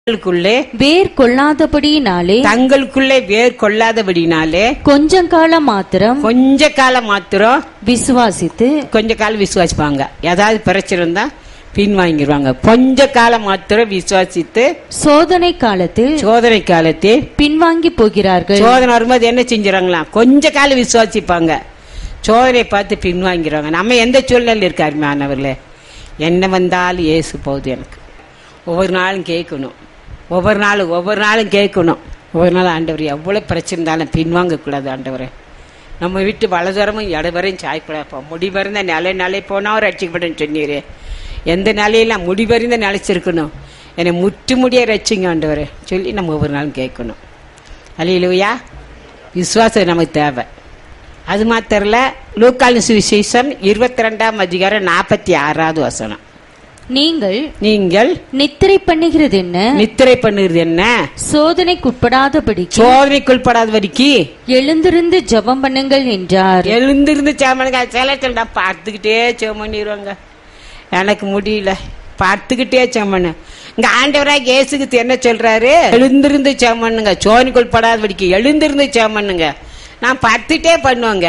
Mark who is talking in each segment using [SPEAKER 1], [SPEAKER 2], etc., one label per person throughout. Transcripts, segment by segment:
[SPEAKER 1] தங்களுக்குள்ளே
[SPEAKER 2] வேர் கொள்ளாதபடியினாலே
[SPEAKER 1] தங்களுக்குள்ளே வேர் கொள்ளாதபடினாலே
[SPEAKER 2] கொஞ்சம் காலம் மாத்திரம்
[SPEAKER 1] கொஞ்ச காலம் மாத்திரம்
[SPEAKER 2] விசுவாசித்து
[SPEAKER 1] கொஞ்ச காலம் விசுவாசிப்பாங்க ஏதாவது பிரச்சனை இருந்தா பின் வாங்கிடுவாங்க கொஞ்ச காலம் மாத்திரம் விசுவாசித்து
[SPEAKER 2] சோதனை காலத்தில்
[SPEAKER 1] சோதனை காலத்தில்
[SPEAKER 2] பின்வாங்கி போகிறார்கள்
[SPEAKER 1] சோதனை வரும்போது என்ன செஞ்சுறாங்களாம் கொஞ்ச காலம் விசுவாசிப்பாங்க சோதனை பார்த்து பின்வாங்கிறாங்க நம்ம எந்த சூழ்நிலையில் இருக்காரு மாணவர்களே என்ன வந்தாலும் ஏசு போகுது எனக்கு ஒவ்வொரு நாளும் கேட்கணும் ஒவ்வொரு நாளும் ஒவ்வொரு நாளும் கேட்கணும் ஒவ்வொரு நாள் ஆண்டவர் எவ்வளோ பிரச்சனை இருந்தாலும் பின்வாங்கக்கூடாது ஆண்டவரே நம்ம வீட்டு வலதுரமும் இடவரையும் சாய்க்கூடாது முடிவறிந்த நிலை நிலை போனால் ரட்சிக்கப்படும் சொன்னீரே எந்த நிலையெல்லாம் முடிவறிந்த நிலைச்சிருக்கணும் என்னை முற்று முடிய ரட்சிங்க ஆண்டவரே சொல்லி நம்ம ஒவ்வொரு நாளும் கேட்கணும் அலையிலுயா விசுவாசம் நமக்கு தேவை அது மாத்திரல லூக்காலின் சுவிசேஷம் இருபத்தி ரெண்டாம் அதிகாரம் நாற்பத்தி ஆறாவது வசனம்
[SPEAKER 2] நீங்கள்
[SPEAKER 1] நீங்கள்
[SPEAKER 2] நித்திரை பண்ணுகிறது என்ன
[SPEAKER 1] நித்திரை பண்ணுறது என்ன
[SPEAKER 2] சோதனைக்குட்படாதபடி
[SPEAKER 1] சோதனைக்குள்படாத வரைக்கும்
[SPEAKER 2] எழுந்திருந்து ஜெபம் பண்ணுங்கள் என்றார்
[SPEAKER 1] எழுந்திருந்து சேமனுங்க சில நான் பார்த்துக்கிட்டே சேமண்ணிடுவாங்க எனக்கு முடியல பார்த்துக்கிட்டே சேமண்ணு இங்க ஆண்டவராக இயேசுக்கு என்ன சொல்றாரு எழுந்திருந்து சேமண்ணுங்க சோதனைக்குள்படாத வரைக்கும் எழுந்திருந்து சேமண்ணுங்க நான் பத்துட்டே பண்ணுவேங்க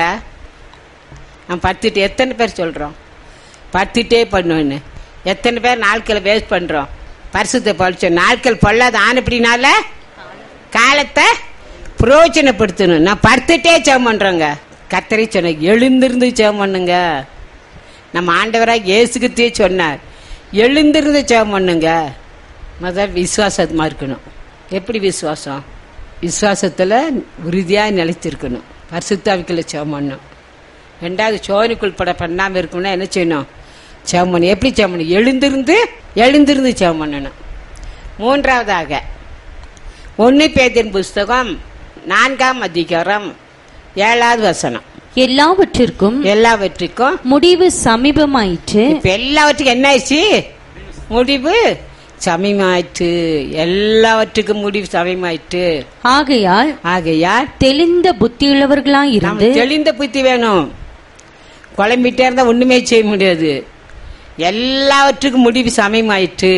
[SPEAKER 1] நான் பத்துட்டு எத்தனை பேர் சொல்றோம் பத்துட்டே பண்ணுவேன்னு எத்தனை பேர் நாட்களை வேஸ்ட் பண்றோம் பரிசுத்த பழிச்சோம் நாட்கள் பொல்லாத ஆனப்படினால காலத்தை பிரயோஜனப்படுத்தணும் நான் படுத்துட்டே ஜெபம் பண்றேங்க கத்தரை சொன்ன எழுந்திருந்து ஜெபம் பண்ணுங்க நம்ம ஆண்டவராக இயேசுகிட்டே சொன்னார் எழுந்திருந்து ஜெபம் பண்ணுங்க முதல் விசுவாசமா இருக்கணும் எப்படி விசுவாசம் விசுவாசத்துல உறுதியா நிலைத்திருக்கணும் பரிசுத்தாவிக்குள்ள ஜெபம் பண்ணணும் ரெண்டாவது சோதனைக்குள் பட பண்ணாம இருக்கணும்னா என்ன செய்யணும் ஜெபம் பண்ணணும் எப்படி ஜெபம் பண்ணணும் எழுந்திருந்து எழுந்திருந்து ஜெபம் பண்ணணும் மூன்றாவதாக ஒன்னு பேதின் புஸ்தகம் நான்காம் அதிகாரம் ஏழாவது வசனம்
[SPEAKER 2] எல்லாவற்றிற்கும்
[SPEAKER 1] எல்லாவற்றுக்கும்
[SPEAKER 2] முடிவு சமீபமாயிற்று
[SPEAKER 1] இப்ப எல்லாவற்றுக்கும் என்ன ஆயிடுச்சு முடிவு சமயமாயிற்று எல்லாவற்றுக்கும் முடிவு சமயமாயிற்று
[SPEAKER 2] ஆகையால்
[SPEAKER 1] ஆகையால்
[SPEAKER 2] தெளிந்த புத்தியுள்ளவர்களாய்
[SPEAKER 1] நம்ம
[SPEAKER 2] இருந்து
[SPEAKER 1] தெளிந்த புத்தி வேணும் குழம்பிட்டே இருந்தா ஒண்ணுமே செய்ய முடியாது எல்லாவற்றுக்கும் முடிவு சமயமாயிற்று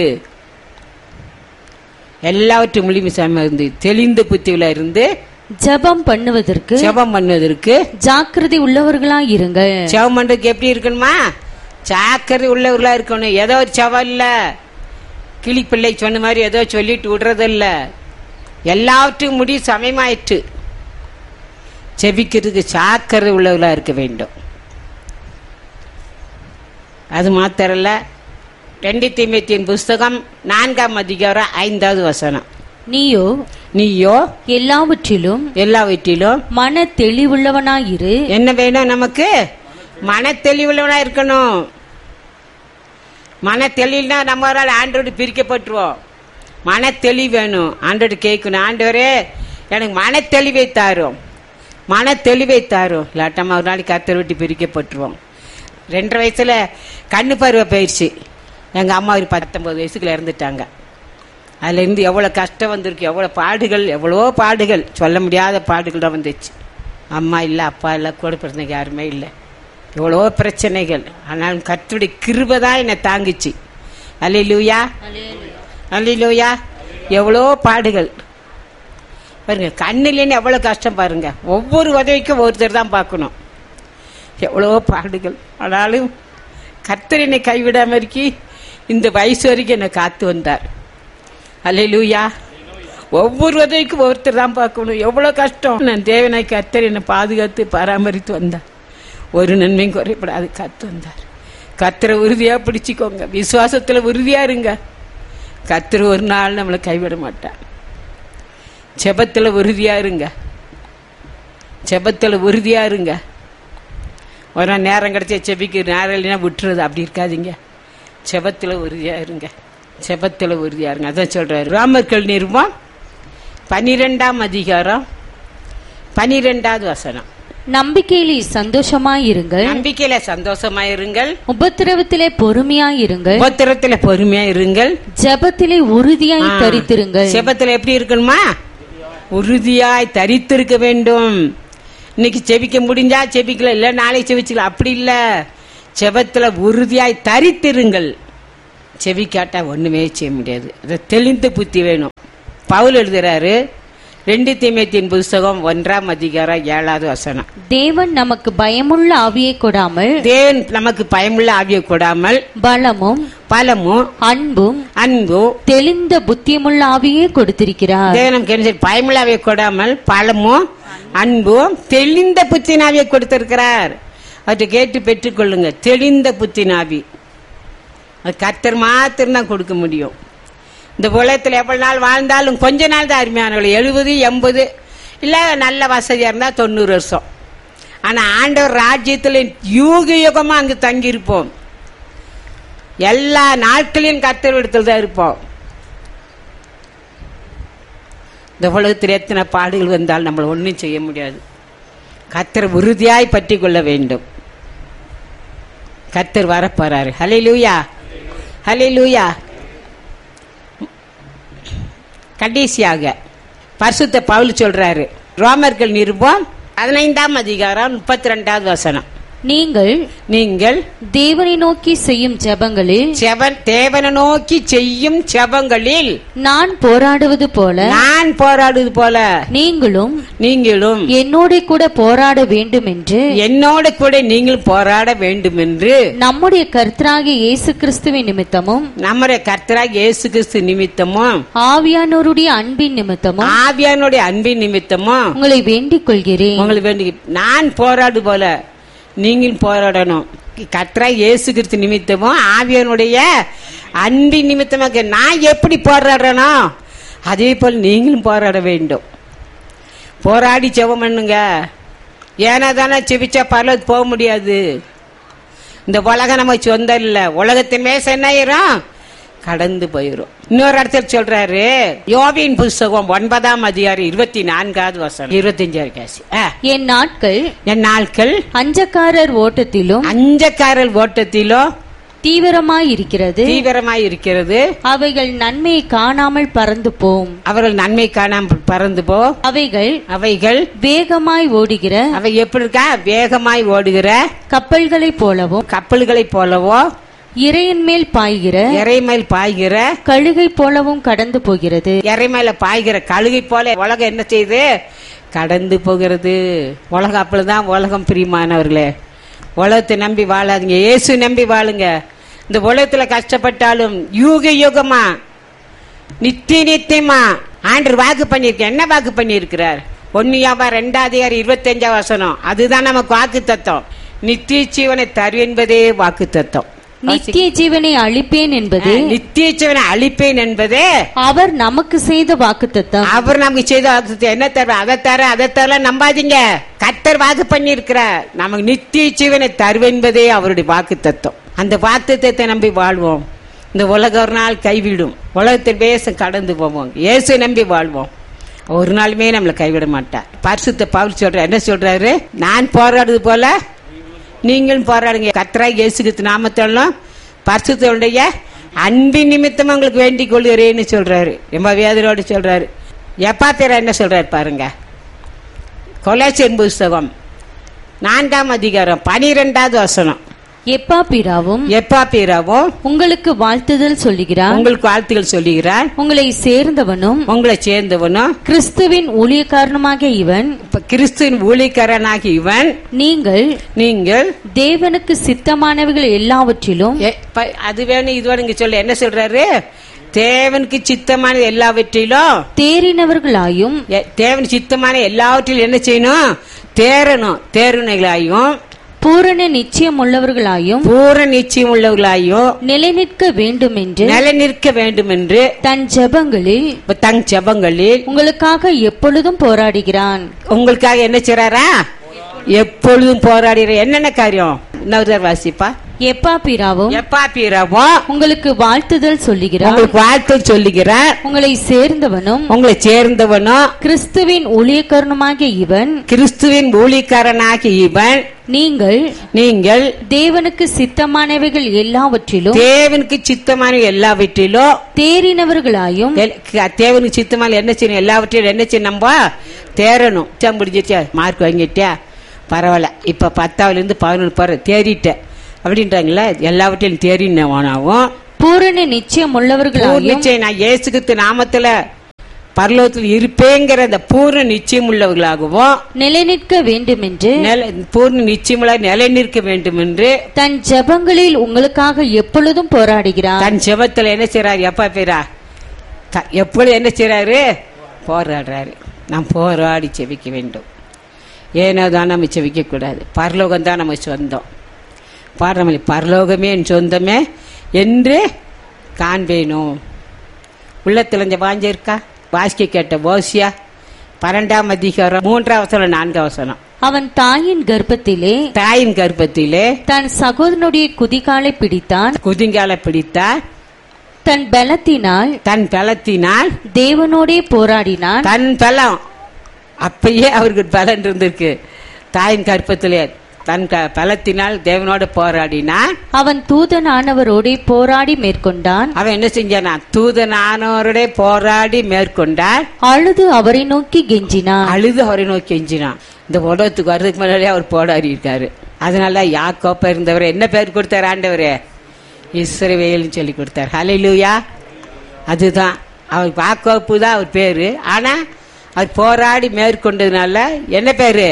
[SPEAKER 1] எல்லாவற்றுக்கும் முடிவு சமயம் இருந்து தெளிந்த புத்தியில இருந்து
[SPEAKER 2] ஜெபம் பண்ணுவதற்கு
[SPEAKER 1] ஜெபம் பண்ணுவதற்கு
[SPEAKER 2] ஜாக்கிரதை உள்ளவர்களாய் இருங்கள்
[SPEAKER 1] செவம் பண்றதுக்கு எப்படி இருக்கணுமா ஜாக்கிரதை உள்ளவர்களா இருக்கணும் ஏதோ ஒரு செவம் இல்ல கிளிப்பிள்ளை சொன்ன மாதிரி ஏதோ சொல்லிட்டு விடுறது இல்ல எல்லாவற்றுக்கும் முடிவு சமயமாயிற்று செபிக்கிறதுக்கு ஜாக்கிரதை உள்ளவர்களா இருக்க வேண்டும் அது மாத்திரல்ல ரெண்டு தீமத்தின் புஸ்தகம் நான்காம் அதிகாரம் ஐந்தாவது வசனம்
[SPEAKER 2] நீயோ
[SPEAKER 1] நீயோ
[SPEAKER 2] எல்லாவற்றிலும்
[SPEAKER 1] எல்லாவற்றிலும்
[SPEAKER 2] மன தெளிவுள்ளவனாயிரு
[SPEAKER 1] என்ன வேணும் நமக்கு மன தெளிவுள்ளவனா இருக்கணும் மன தெளிவுனா நம்ம ஒரு நாள் ஆண்டோடு பிரிக்கப்பட்டுருவோம் மன தெளிவு வேணும் ஆண்டோடு கேட்கணும் ஆண்டவரே எனக்கு மன தெளிவை தாரும் மன தெளிவை தாரும் இல்லாட்டா நம்ம ஒரு நாளைக்கு கத்தரை விட்டு பிரிக்கப்பட்டுருவோம் ரெண்டரை வயசுல கண்ணு பருவ போயிடுச்சு எங்க அம்மா ஒரு பத்தொன்பது வயசுக்குள்ள இறந்துட்டாங்க அதுல இருந்து எவ்வளவு கஷ்டம் வந்திருக்கு எவ்வளவு பாடுகள் எவ்வளவோ பாடுகள் சொல்ல முடியாத பாடுகள் தான் வந்துச்சு அம்மா இல்லை அப்பா இல்லை கூட பிறந்தவங்க யாருமே இல்லை எவ்வளவோ பிரச்சனைகள் ஆனால் கர்த்தருடைய கிருபை தான் என்னை தாங்குச்சு அல்லையிலூயா அல்லையிலூயா எவ்வளோ பாடுகள் பாருங்க கண்ணிலேன்னு எவ்வளோ கஷ்டம் பாருங்க ஒவ்வொரு உதவிக்கும் ஒருத்தர் தான் பார்க்கணும் எவ்வளோ பாடுகள் ஆனாலும் கர்த்தர் என்னை கைவிடாம இருக்கி இந்த வயசு வரைக்கும் என்னை காத்து வந்தார் அல்லையிலூயா ஒவ்வொரு உதவிக்கும் ஒருத்தர் தான் பார்க்கணும் எவ்வளோ கஷ்டம் நான் தேவனாய் கர்த்தர் என்னை பாதுகாத்து பராமரித்து வந்தார் ஒரு நன்மையும் குறைப்படாது காத்து வந்தார் கர்த்தரை உறுதியா பிடிச்சிக்கோங்க விசுவாசத்துல உறுதியா இருங்க கர்த்தர் ஒரு நாள் நம்மளை கைவிட மாட்டார் செபத்துல உறுதியா இருங்க செபத்துல உறுதியா இருங்க ஒரு நாள் நேரம் கிடைச்சா செபிக்கு நேரம் இல்லைன்னா விட்டுறது அப்படி இருக்காதீங்க செபத்துல உறுதியா இருங்க செபத்துல உறுதியா இருங்க அதான் சொல்றாரு ராமர்கள் நிறுவம் பனிரெண்டாம் அதிகாரம் பனிரெண்டாவது வசனம்
[SPEAKER 2] நம்பிக்கையிலே சந்தோஷமாயிருங்கள்
[SPEAKER 1] நம்பிக்கையில சந்தோஷமா இருங்கள்
[SPEAKER 2] உபத்திரவத்திலே பொறுமையாயிருங்கள்
[SPEAKER 1] உபத்திரத்துல பொறுமையா இருங்கள்
[SPEAKER 2] ஜெபத்திலே உறுதியாய்
[SPEAKER 1] ஆ.
[SPEAKER 2] தரித்திருங்கள்
[SPEAKER 1] செபத்துல எப்படி இருக்கணுமா உறுதியாய் தரித்திருக்க வேண்டும் இன்னைக்கு செபிக்க முடிஞ்சா செபிக்கல இல்ல நாளைக்கு செபிச்சுக்கலாம் அப்படி இல்ல செபத்துல உறுதியாய் தரித்திருங்கள் செவி காட்டா ஒண்ணுமே செய்ய முடியாது அது தெளிந்த புத்தி வேணும் பவுல் எழுதுறாரு ரெண்டு தீமைத்தின் புஸ்தகம் ஒன்றாம் அதிகாரம் ஏழாவது வசனம்
[SPEAKER 2] தேவன் நமக்கு பயமுள்ள ஆவியை கொடாமல்
[SPEAKER 1] தேவன் நமக்கு பயமுள்ள ஆவியை கொடாமல்
[SPEAKER 2] பலமும்
[SPEAKER 1] பலமும்
[SPEAKER 2] அன்பும்
[SPEAKER 1] அன்பும்
[SPEAKER 2] தெளிந்த புத்தியமுள்ள ஆவியை கொடுத்திருக்கிறார்
[SPEAKER 1] தேவன் நமக்கு என்ன செய்ய- பயமுள்ள ஆவியை கொடாமல் பலமும் அன்பும் தெளிந்த புத்தினாவியை கொடுத்திருக்கிறார் அவற்றை கேட்டு பெற்றுக்கொள்ளுங்க தெளிந்த புத்தினாவி அது கர்த்தர் மாத்திரம் தான் கொடுக்க முடியும் இந்த உலகத்தில் எவ்வளவு நாள் வாழ்ந்தாலும் கொஞ்ச நாள் தான் அருமையானவர்கள் எழுபது எண்பது இல்லை நல்ல வசதியாக இருந்தால் தொண்ணூறு வருஷம் ஆனால் ஆண்டவர் ராஜ்யத்தில் யூக யுகமாக அங்கே தங்கியிருப்போம் எல்லா நாட்களையும் கர்த்தர் இடத்துல தான் இருப்போம் இந்த உலகத்தில் எத்தனை பாடுகள் வந்தால் நம்மளை ஒன்றும் செய்ய முடியாது கர்த்தர் உறுதியாய் பற்றி கொள்ள வேண்டும் கர்த்தர் வரப்போறாரு ஹலே லூயா ஹலே லூயா கடைசியாக பரிசுத்த பவுல் சொல்றாரு ரோமர்கள் நிருபம் பதினைந்தாம் அதிகாரம் முப்பத்தி ரெண்டாவது வசனம்
[SPEAKER 2] நீங்கள்
[SPEAKER 1] நீங்கள்
[SPEAKER 2] தேவனை நோக்கி செய்யும் ஜெபங்களில்
[SPEAKER 1] செவன் தேவனை நோக்கி செய்யும் செபங்களில்
[SPEAKER 2] நான் போராடுவது போல
[SPEAKER 1] நான் போராடுவது போல
[SPEAKER 2] நீங்களும்
[SPEAKER 1] நீங்களும்
[SPEAKER 2] என்னோட கூட போராட வேண்டும் என்று
[SPEAKER 1] என்னோட கூட நீங்களும் போராட வேண்டும் என்று
[SPEAKER 2] நம்முடைய கர்த்தராகிய இயேசு கிறிஸ்துவின் நிமித்தமும்
[SPEAKER 1] நம்முடைய கர்த்தராக இயேசு கிறிஸ்து நிமித்தமும்
[SPEAKER 2] ஆவியானோருடைய அன்பின் நிமித்தமும்
[SPEAKER 1] ஆவியானுடைய அன்பின் நிமித்தமும்
[SPEAKER 2] உங்களை வேண்டிக் கொள்கிறேன்
[SPEAKER 1] உங்களுக்கு வேண்டி நான் போராடு போல நீங்களும் போராடணும் கர்த்தரா இயேசு கிறிஸ்து நிமித்தமும் ஆவியானுடைய அன்பின் நிமித்தமாக நான் எப்படி போராடுறேனோ அதே போல் நீங்களும் போராட வேண்டும் போராடி ஜெபம் பண்ணுங்க ஏன்னா தானே செபிச்சா பரலோகத்துக்கு போக முடியாது இந்த உலகம் நம்ம சொந்தம் இல்ல உலகத்தின் மேச என்ன ஆயிரும் கடந்து போயிரும் இன்னொரு இடத்துல சொல்றாரு யோபின் புஸ்தகம் ஒன்பதாம் அதிகாரம் இருபத்தி நான்காவது வசனம் இருபத்தஞ்சாவது காசி ஆ,
[SPEAKER 2] என் நாட்கள்
[SPEAKER 1] என் நாட்கள்
[SPEAKER 2] அஞ்சக்காரர் ஓட்டத்திலும்
[SPEAKER 1] அஞ்சக்காரல் ஓட்டத்திலோ
[SPEAKER 2] தீவிரமாய் இருக்கிறது
[SPEAKER 1] தீவிரமாய் இருக்கிறது
[SPEAKER 2] அவைகள் நன்மையை காணாமல் பறந்து போம்
[SPEAKER 1] அவர்கள் நன்மை காணாமல் பறந்து போ
[SPEAKER 2] அவைகள்
[SPEAKER 1] அவைகள்
[SPEAKER 2] வேகமாய் ஓடுகிற
[SPEAKER 1] அவை எப்படி இருக்கா வேகமாய் ஓடுகிற
[SPEAKER 2] கப்பல்களைப் போலவும்
[SPEAKER 1] கப்பல்களைப் போலவோ
[SPEAKER 2] இறையின் மேல் பாய்கிற
[SPEAKER 1] இறைமேல் பாய்கிற
[SPEAKER 2] கழுகை போலவும் கடந்து போகிறது
[SPEAKER 1] இறைமேல பாய்கிற கழுகை போல உலகம் என்ன செய்யுது கடந்து போகிறது உலகம் அப்பதான் உலகம் பிரியமானவர்களே உலகத்தை நம்பி வாழாதீங்க இயேசு நம்பி வாழுங்க இந்த உலகத்துல கஷ்டப்பட்டாலும் யூக யுகமா நித்திய நித்தியமா ஆண்டு வாக்கு பண்ணியிருக்க என்ன வாக்கு பண்ணியிருக்கிறார் ஒன்னியாவா ரெண்டாவது இருபத்தஞ்சா வசனம் அதுதான் நமக்கு வாக்கு தத்துவம் நித்திய ஜீவனை தரு என்பதே வாக்கு தத்துவம்
[SPEAKER 2] நித்திய ஜீவனை அளிப்பேன் என்பது
[SPEAKER 1] நித்திய ஜீவனை அளிப்பேன் என்பதே
[SPEAKER 2] அவர் நமக்கு செய்த வாக்குத்தத்தம்
[SPEAKER 1] அவர் நமக்கு செய்த வாக்குத்தத்தம் என்ன தர அதை தர அதை தர நம்பாதீங்க கர்த்தர் வாக்கு பண்ணியிருக்கிறார் நமக்கு நித்திய ஜீவனை தருவென்பதே அவருடைய வாக்கு தத்துவம் அந்த வாக்குத்தத்தை நம்பி வாழ்வோம் இந்த உலகம் ஒரு நாள் கைவிடும் உலகத்தில் பேச கடந்து போவோம் இயேசு நம்பி வாழ்வோம் ஒரு நாளுமே நம்மளை கைவிட மாட்டார் பரிசுத்த பவுல் சொல்ற என்ன சொல்றாரு நான் போராடுறது போல நீங்களும் போராடுங்க கத்ரா இயேசுகித்து நாமத்தாலும் பரிசுத்தனுடைய அன்பின் நிமித்தம் உங்களுக்கு வேண்டிக் கொள்கிறேன்னு சொல்றாரு ரொம்ப வேதனோடு சொல்றாரு எப்பா பேர என்ன சொல்றாரு பாருங்க கொலேசியன் புஸ்தகம் நான்காம் அதிகாரம் பனிரெண்டாவது வசனம்
[SPEAKER 2] எப்பா பிராவும்
[SPEAKER 1] எப்பா பேராவும்
[SPEAKER 2] உங்களுக்கு வாழ்த்துதல் சொல்லுகிறார்
[SPEAKER 1] உங்களுக்கு வாழ்த்துக்கள் சொல்லுகிறார்
[SPEAKER 2] உங்களை சேர்ந்தவனும்
[SPEAKER 1] உங்களை சேர்ந்தவனும்
[SPEAKER 2] கிறிஸ்துவின் ஊழியக்காரனுமாக இவன்
[SPEAKER 1] இப்ப கிறிஸ்துவின் ஊழியக்காரனாகி இவன்
[SPEAKER 2] நீங்கள்
[SPEAKER 1] நீங்கள்
[SPEAKER 2] தேவனுக்கு சித்தமானவைகள் எல்லாவற்றிலும்
[SPEAKER 1] எ- ப- அது வேணும் இது வேணும் இங்க சொல்ல என்ன சொல்றாரு தேவனுக்கு சித்தமான எல்லாவற்றிலும்
[SPEAKER 2] தேறினவர்களாயும்
[SPEAKER 1] எ- தேவன் சித்தமான எல்லாவற்றிலும் என்ன செய்யணும் தேரணும் தேர்வுகளாயும்
[SPEAKER 2] பூரண நிச்சயம் உள்ளவர்களாயும்
[SPEAKER 1] பூர நிச்சயம் உள்ளவர்களாயும்
[SPEAKER 2] நிலைநிற்க வேண்டும் என்று
[SPEAKER 1] நிலை நிற்க வேண்டும் என்று
[SPEAKER 2] தன் ஜெபங்களில்
[SPEAKER 1] இப்ப தங் ஜெபங்களில்
[SPEAKER 2] உங்களுக்காக எப்பொழுதும் போராடுகிறான்
[SPEAKER 1] உங்களுக்காக என்ன செய்றாரா எப்பொழுதும் போராடுற என்னென்ன காரியம் இன்னொரு வாசிப்பா
[SPEAKER 2] எப்பா பிராவும்
[SPEAKER 1] எப்பா பீரவோ
[SPEAKER 2] உங்களுக்கு வாழ்த்துதல் சொல்லுகிறான்
[SPEAKER 1] உங்களுக்கு வாழ்த்து சொல்லுகிறார்
[SPEAKER 2] உங்களை சேர்ந்தவனும்
[SPEAKER 1] உங்களை சேர்ந்தவனும்
[SPEAKER 2] கிறிஸ்துவின் ஊழியக்காரனுமாகிய இவன்
[SPEAKER 1] கிறிஸ்துவின் ஊழியக்காரனாகி இவன்
[SPEAKER 2] நீங்கள்
[SPEAKER 1] நீங்கள்
[SPEAKER 2] தேவனுக்கு சித்தமானவைகள் எல்லாவற்றிலும்
[SPEAKER 1] தேவனுக்கு சித்தமான எல்லாவற்றிலும்
[SPEAKER 2] தேறினவர்களாயும்
[SPEAKER 1] எல்- க- தேவனுக்கு சித்தமான என்ன செய்யணும் எல்லாவற்றையும் என்ன செய்யணும் நம்ம தேரணும் சம் பிடிச்சிச்சா மார்க் வாங்கிட்டியா பரவாயில்ல இப்ப பத்தாவதுல இருந்து பதினொன்று போற தேறிட்ட அப்படின்றாங்களே எல்லாவற்றையும் தேறினவனாவும்
[SPEAKER 2] பூரண நிச்சயம்
[SPEAKER 1] பூர்ண
[SPEAKER 2] உள்ளவர்களாயும்
[SPEAKER 1] நிச்சயம் நான் இயேசு கிறிஸ்து நாமத்துல பரலோகத்தில் இருப்பேங்கிற அந்த பூர்ண நிச்சயம் உள்ளவர்களாகவும்
[SPEAKER 2] நிலைநிற்க வேண்டுமென்று
[SPEAKER 1] நில- பூர்ண நிச்சயமுள்ள நிலை நிற்க வேண்டும் என்று
[SPEAKER 2] தன் ஜெபங்களில் உங்களுக்காக எப்பொழுதும் போராடுகிறார்
[SPEAKER 1] தன் ஜெபத்துல என்ன செய்றாரு எப்பா பேரா த- எப்பொழுது என்ன செய்றாரு போராடுறாரு நாம் போராடி செவிக்க வேண்டும் ஏனோ தான் நம்ம செவிக்க கூடாது பரலோகம் தான் நம்ம சொந்தம் பாடுறோம் பரலோகமே என் சொந்தமே என்று காண்பேனும் உள்ளத்துல இந்த வாஞ்ச இருக்கா வாசிக்க கேட்ட ஓசியா பன்னெண்டாம் அதிகாரம் மூன்றாம் வசனம் நான்காம் வசனம்
[SPEAKER 2] அவன் தாயின் கர்ப்பத்திலே
[SPEAKER 1] தாயின் கர்ப்பத்திலே
[SPEAKER 2] தன் சகோதரனுடைய குதிகாலை பிடித்தான்
[SPEAKER 1] குதிங்கால பிடித்தார்
[SPEAKER 2] தன் பலத்தினால்
[SPEAKER 1] தன் பலத்தினால்
[SPEAKER 2] தேவனோடே போராடினான்
[SPEAKER 1] தன் பலம் அப்பயே அவருக்கு பலன் இருந்திருக்கு தாயின் கற்பத்திலே தன் க- பலத்தினால் தேவனோட போராடினான்
[SPEAKER 2] அவன் தூதனானவரோடே போராடி மேற்கொண்டான்
[SPEAKER 1] அவன் என்ன செஞ்சானா தூதனானவரோட போராடி மேற்கொண்டான்
[SPEAKER 2] அழுது அவரை நோக்கி கெஞ்சினான்
[SPEAKER 1] அழுது அவரை நோக்கி எஞ்சினான் இந்த உலகத்துக்கு வர்றதுக்கு முன்னாடியே அவர் போராடி இருக்காரு அதனால யாக்கோப்ப இருந்தவர் என்ன பேர் கொடுத்தார் ஆண்டவரே இஸ்ரவேல்னு சொல்லி கொடுத்தார் ஹalleluya அதுதான் அவர் யாக்கோப்பு தான் அவர் பேரு ஆனா அவர் போராடி மேற்கொண்டதுனால என்ன பேரு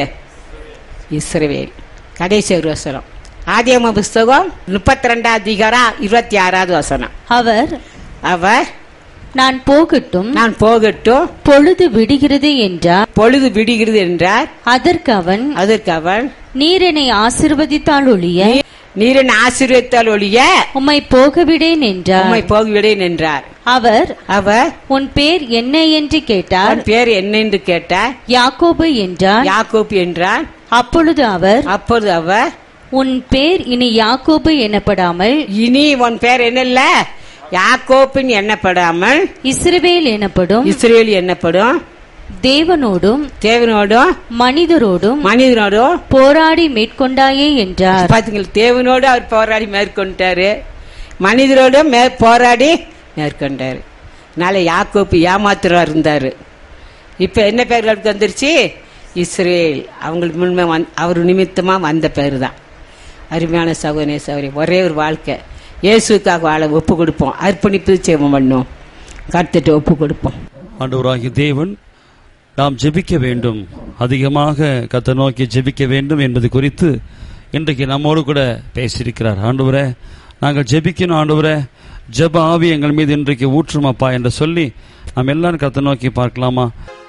[SPEAKER 1] இஸ்ரவேல் கடைசி ஒரு வசனம் ஆதியம புஸ்தகம் முப்பத்தி ரெண்டாம் அதிகாரம் இருபத்தி ஆறாவது வசனம்
[SPEAKER 2] அவர்
[SPEAKER 1] அவர்
[SPEAKER 2] நான் போகட்டும்
[SPEAKER 1] நான் போகட்டும்
[SPEAKER 2] பொழுது விடுகிறது என்றார்
[SPEAKER 1] பொழுது விடுகிறது என்றார்
[SPEAKER 2] அதற்கு அவன்
[SPEAKER 1] அதற்கு அவன்
[SPEAKER 2] நீர் என்னை ஆசிர்வதித்தால் ஒழிய
[SPEAKER 1] நீ- நீரின் ஆசீர்வதித்தால் ஒழிய
[SPEAKER 2] உம்மை போகவிடேன் என்றார்
[SPEAKER 1] உம்மை போகிவிடேன் என்றார்
[SPEAKER 2] அவர்
[SPEAKER 1] அவர்
[SPEAKER 2] உன் பேர் என்ன என்று கேட்டார்
[SPEAKER 1] அவன் பேர் என்ன என்று கேட்டார்
[SPEAKER 2] யாக்கோபு என்றார்
[SPEAKER 1] யாக்கோப் என்றார்
[SPEAKER 2] அப்பொழுது அவர்
[SPEAKER 1] அப்பொழுது அவர்
[SPEAKER 2] உன் பேர் இனி யாக்கோபு எனப்படாமல்
[SPEAKER 1] இனி உன் பேர் என்ன இல்ல யாக்கோப்பின் எண்ணப்படாமல்
[SPEAKER 2] இஸ்ரவேல் எனப்படும்
[SPEAKER 1] இஸ்ரேல் எண்ணப்படும்
[SPEAKER 2] தேவனோடும்
[SPEAKER 1] தேவனோடும்
[SPEAKER 2] மனிதரோடும்
[SPEAKER 1] மனிதனோடும்
[SPEAKER 2] போராடி மேற்கொண்டாயே என்றார்
[SPEAKER 1] பாத்தீங்களா தேவனோடு அவர் போராடி மேற்கொண்டாரு மனிதரோடும் மே போராடி மேற்கொண்டாரு அதனால யாக்கோப்பு ஏமாத்துறா இருந்தாரு இப்ப என்ன பேர் அவருக்கு வந்துருச்சு இஸ்ரேல் அவங்களுக்கு முன்மே வந் அவர் நிமித்தமா வந்த பேர் தான் அருமையான சகோதரே சகோதரி ஒரே ஒரு வாழ்க்கை இயேசுக்காக வாழ ஒப்பு கொடுப்போம் அர்ப்பணிப்பு சேவம் பண்ணும் கருத்துட்டு ஒப்பு கொடுப்போம்
[SPEAKER 3] ஆண்டவராகிய தேவன் நாம் ஜெபிக்க வேண்டும் அதிகமாக கத்த நோக்கி ஜெபிக்க வேண்டும் என்பது குறித்து இன்றைக்கு நம்மோடு கூட பேசியிருக்கிறார் ஆண்டவரே நாங்கள் ஜெபிக்கணும் ஆண்டவரே ஜெப ஆவி எங்கள் மீது இன்றைக்கு ஊற்றும் அப்பா என்று சொல்லி நாம் எல்லாரும் கத்த நோக்கி பார்க்கலாமா